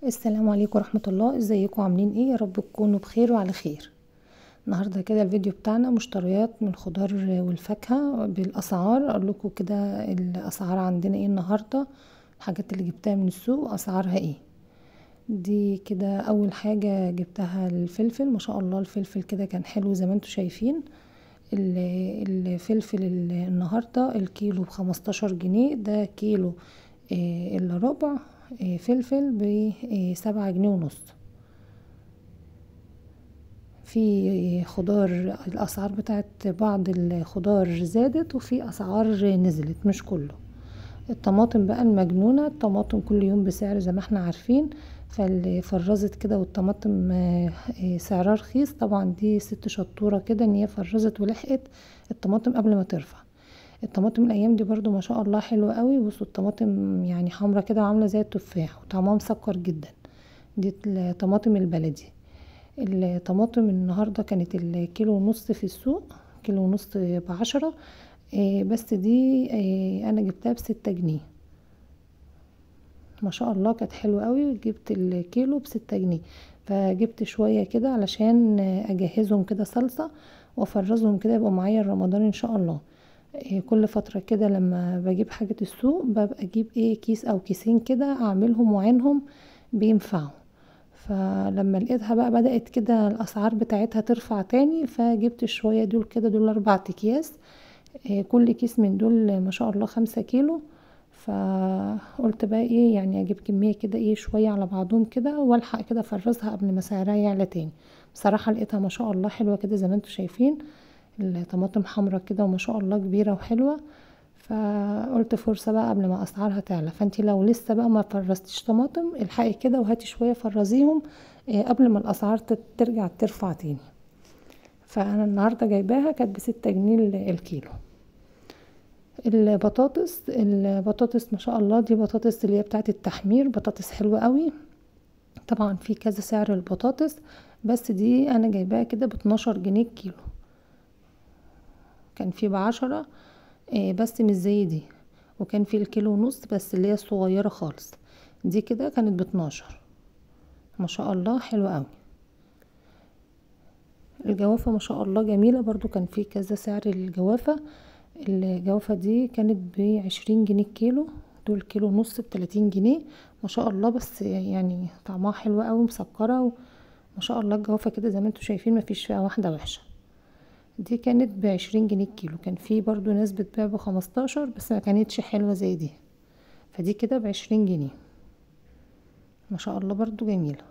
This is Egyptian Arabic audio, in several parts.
السلام عليكم ورحمة الله ازيكم عاملين ايه يا رب تكونوا بخير وعلى خير النهارده كده الفيديو بتاعنا مشتريات من الخضار والفاكهة بالاسعار اقول لكم كده الاسعار عندنا ايه النهارده الحاجات اللي جبتها من السوق اسعارها ايه دي كده اول حاجة جبتها الفلفل ما شاء الله الفلفل كده كان حلو زي ما انتم شايفين الفلفل النهارده الكيلو بخمستاشر جنيه ده كيلو الا ربع فلفل بسبعة جنيه ونص في خضار الاسعار بتاعت بعض الخضار زادت وفي اسعار نزلت مش كله الطماطم بقى المجنونة الطماطم كل يوم بسعر زي ما احنا عارفين فاللي فرزت كده والطماطم سعرها رخيص طبعا دي ست شطورة كده ان هي فرزت ولحقت الطماطم قبل ما ترفع الطماطم الايام دي برضو ما شاء الله حلوة قوي بصوا الطماطم يعني حمرة كده وعاملة زي التفاح وطعمها مسكر جدا دي الطماطم البلدي الطماطم النهاردة كانت الكيلو ونص في السوق كيلو ونص بعشرة بس دي انا جبتها بستة جنيه ما شاء الله كانت حلوة قوي جبت الكيلو بستة جنيه فجبت شوية كده علشان اجهزهم كده صلصة وافرزهم كده يبقوا معايا رمضان ان شاء الله كل فترة كده لما بجيب حاجة السوق ببقى اجيب ايه كيس او كيسين كده اعملهم وعينهم بينفعوا فلما لقيتها بقى بدأت كده الاسعار بتاعتها ترفع تاني فجبت شوية دول كده دول اربع اكياس كل كيس من دول ما شاء الله خمسة كيلو فقلت بقى ايه يعني اجيب كمية كده ايه شوية على بعضهم كده والحق كده افرزها قبل ما سعرها يعلى تاني بصراحة لقيتها ما شاء الله حلوة كده زي ما انتم شايفين الطماطم حمرا كده وما شاء الله كبيرة وحلوة فقلت فرصة بقى قبل ما اسعارها تعلى فانتي لو لسه بقى ما فرزتيش طماطم الحقي كده وهاتي شوية فرزيهم قبل ما الاسعار ترجع ترفع تاني فانا النهارده جايباها كانت بستة جنيه الكيلو البطاطس البطاطس ما شاء الله دي بطاطس اللي هي بتاعت التحمير بطاطس حلوة قوي طبعا في كذا سعر البطاطس بس دي انا جايباها كده باتناشر جنيه الكيلو كان في بعشرة بس مش زي دي وكان في الكيلو ونص بس اللي هي الصغيرة خالص دي كده كانت باتناشر ما شاء الله حلوة قوي الجوافة ما شاء الله جميلة برضو كان في كذا سعر الجوافة الجوافة دي كانت بعشرين جنيه الكيلو دول كيلو ونص بتلاتين جنيه ما شاء الله بس يعني طعمها حلو قوي مسكرة وما شاء الله الجوافة كده زي ما انتوا شايفين مفيش فيها واحدة وحشة دي كانت بعشرين جنيه الكيلو كان في برضو ناس بتبيع بخمستاشر بس ما كانتش حلوة زي دي فدي كده بعشرين جنيه ما شاء الله برضو جميله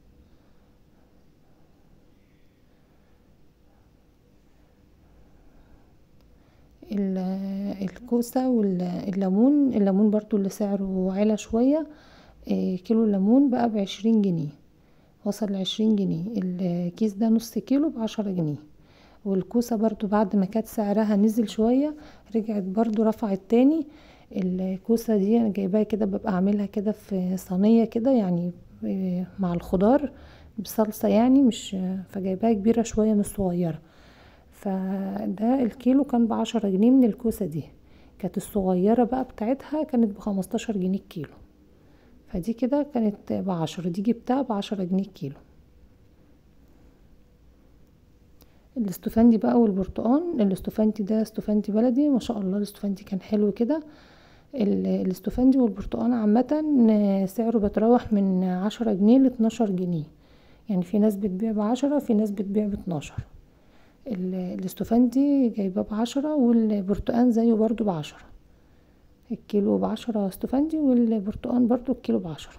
الكوسة والليمون الليمون برضو اللي سعره علا شوية كيلو الليمون بقى بعشرين جنيه وصل لعشرين جنيه الكيس ده نص كيلو بعشرة جنيه والكوسة برضو بعد ما كانت سعرها نزل شوية رجعت برضو رفعت تاني الكوسة دي انا جايباها كده ببقى اعملها كده في صينية كده يعني مع الخضار بصلصة يعني مش فجايباها كبيرة شوية مش صغيرة فده الكيلو كان بعشرة جنيه من الكوسة دي كانت الصغيرة بقى بتاعتها كانت بخمستاشر جنيه الكيلو فدي كده كانت بعشرة دي جبتها بعشرة جنيه الكيلو الاستفندي بقى والبرتقان الاستفندي ده استفندي بلدي ما شاء الله الاستفندي كان حلو كده الاستفندي والبرتقان عامة سعره بتروح من عشرة جنيه لاتناشر جنيه يعني في ناس بتبيع بعشرة في ناس بتبيع باتناشر الاستفندي جايباه بعشرة والبرتقان زيه برضو بعشرة الكيلو بعشرة استفندي والبرتقان برضو الكيلو بعشرة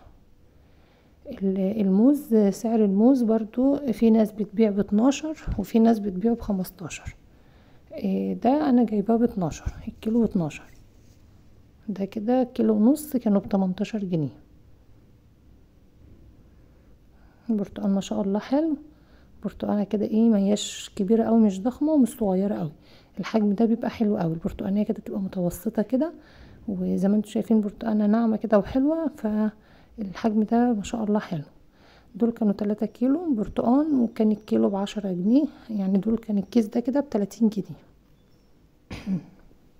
الموز سعر الموز برضو في ناس بتبيع باتناشر وفي ناس بتبيع بخمستاشر ده انا جايباه باتناشر الكيلو باتناشر ده كده كيلو ونص كانوا بتمنتاشر جنيه البرتقال ما شاء الله حلو برتقانه كده ايه مهياش كبيره قوي مش ضخمه ومش صغيره قوي الحجم ده بيبقى حلو قوي البرتقانيه كده تبقى متوسطه كده وزي ما انتم شايفين برتقانه ناعمه كده وحلوه فالحجم ده ما شاء الله حلو دول كانوا تلاتة كيلو برتقان وكان الكيلو بعشرة جنيه يعني دول كان الكيس ده كده بتلاتين جنيه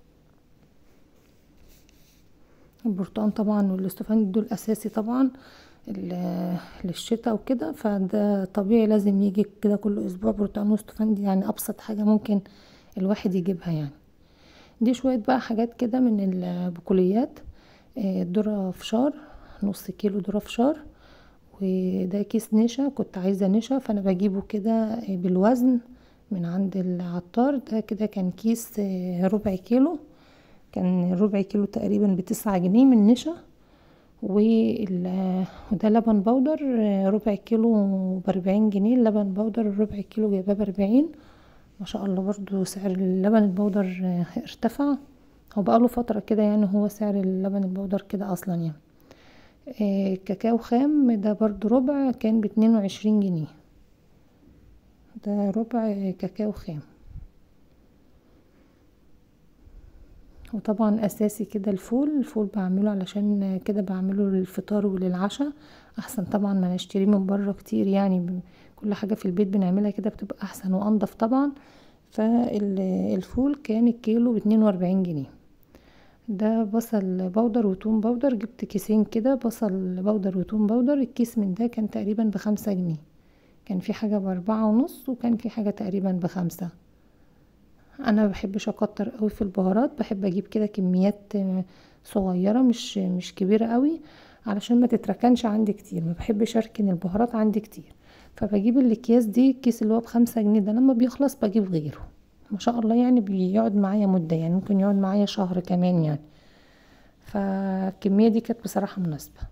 البرتقان طبعا والاستفندي دول اساسي طبعا للشتاء وكده فده طبيعي لازم يجي كده كل اسبوع برتقان واستفندي يعني ابسط حاجة ممكن الواحد يجيبها يعني دي شوية بقى حاجات كده من البقوليات ذرة فشار نص كيلو ذرة فشار وده كيس نشا كنت عايزة نشا فانا بجيبه كده بالوزن من عند العطار ده كده كان كيس ربع كيلو كان ربع كيلو تقريبا بتسعة جنيه من نشا وده لبن بودر ربع كيلو بأربعين جنيه اللبن بودر ربع كيلو جايباه بأربعين ما شاء الله برضو سعر اللبن البودر ارتفع هو بقاله فترة كده يعني هو سعر اللبن البودر كده اصلا يعني آه كاكاو خام ده برضو ربع كان باتنين وعشرين جنيه ده ربع كاكاو خام وطبعا اساسي كده الفول الفول بعمله علشان كده بعمله للفطار وللعشاء احسن طبعا ما نشتريه من بره كتير يعني كل حاجه في البيت بنعملها كده بتبقى احسن وانضف طبعا فالفول كان الكيلو باتنين واربعين جنيه ده بصل بودر وتوم بودر جبت كيسين كده بصل بودر وتوم بودر الكيس من ده كان تقريبا بخمسة جنيه كان في حاجة باربعة ونص وكان في حاجة تقريبا بخمسة انا مبحبش اكتر قوي في البهارات بحب اجيب كده كميات صغيرة مش مش كبيرة قوي علشان ما تتركنش عندي كتير ما بحبش اركن البهارات عندي كتير فبجيب الاكياس دي الكيس اللي هو بخمسة جنيه ده لما بيخلص بجيب غيره ما شاء الله يعني بيقعد معايا مدة يعني ممكن يقعد معايا شهر كمان يعني فالكمية دي كانت بصراحة مناسبة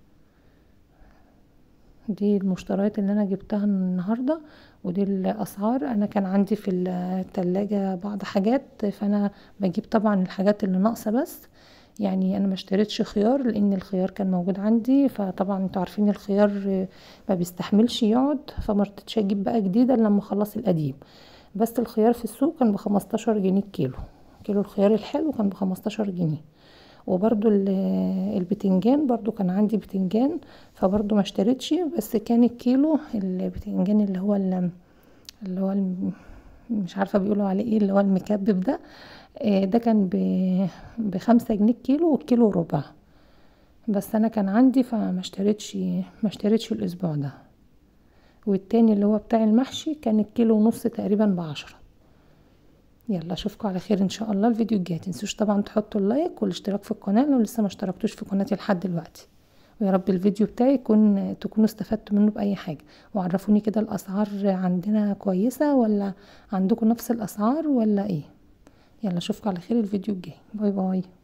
دي المشتريات اللي انا جبتها النهاردة ودي الاسعار انا كان عندي في التلاجة بعض حاجات فانا بجيب طبعا الحاجات اللي ناقصة بس يعني انا ما اشتريتش خيار لان الخيار كان موجود عندي فطبعا انتوا عارفين الخيار ما بيستحملش يقعد فما رضيتش اجيب بقى جديد الا لما اخلص القديم بس الخيار في السوق كان بخمستاشر جنيه الكيلو كيلو الخيار الحلو كان بخمستاشر جنيه وبرضو البتنجان برضو كان عندي بتنجان فبرضو ما اشتريتش بس كان الكيلو البتنجان اللي هو اللي هو مش عارفه بيقولوا عليه ايه اللي هو المكبب ده ده كان بخمسة جنيه الكيلو والكيلو ربع بس انا كان عندي فما اشتريتش ما اشتريتش الاسبوع ده والتاني اللي هو بتاع المحشي كان الكيلو ونص تقريبا بعشرة يلا اشوفكم على خير ان شاء الله الفيديو الجاي تنسوش طبعا تحطوا اللايك والاشتراك في القناه لو لسه ما اشتركتوش في قناتي لحد دلوقتي ويا رب الفيديو بتاعي يكون تكونوا استفدتوا منه باي حاجه وعرفوني كده الاسعار عندنا كويسه ولا عندكم نفس الاسعار ولا ايه يلا اشوفكم على خير الفيديو الجاي باي باي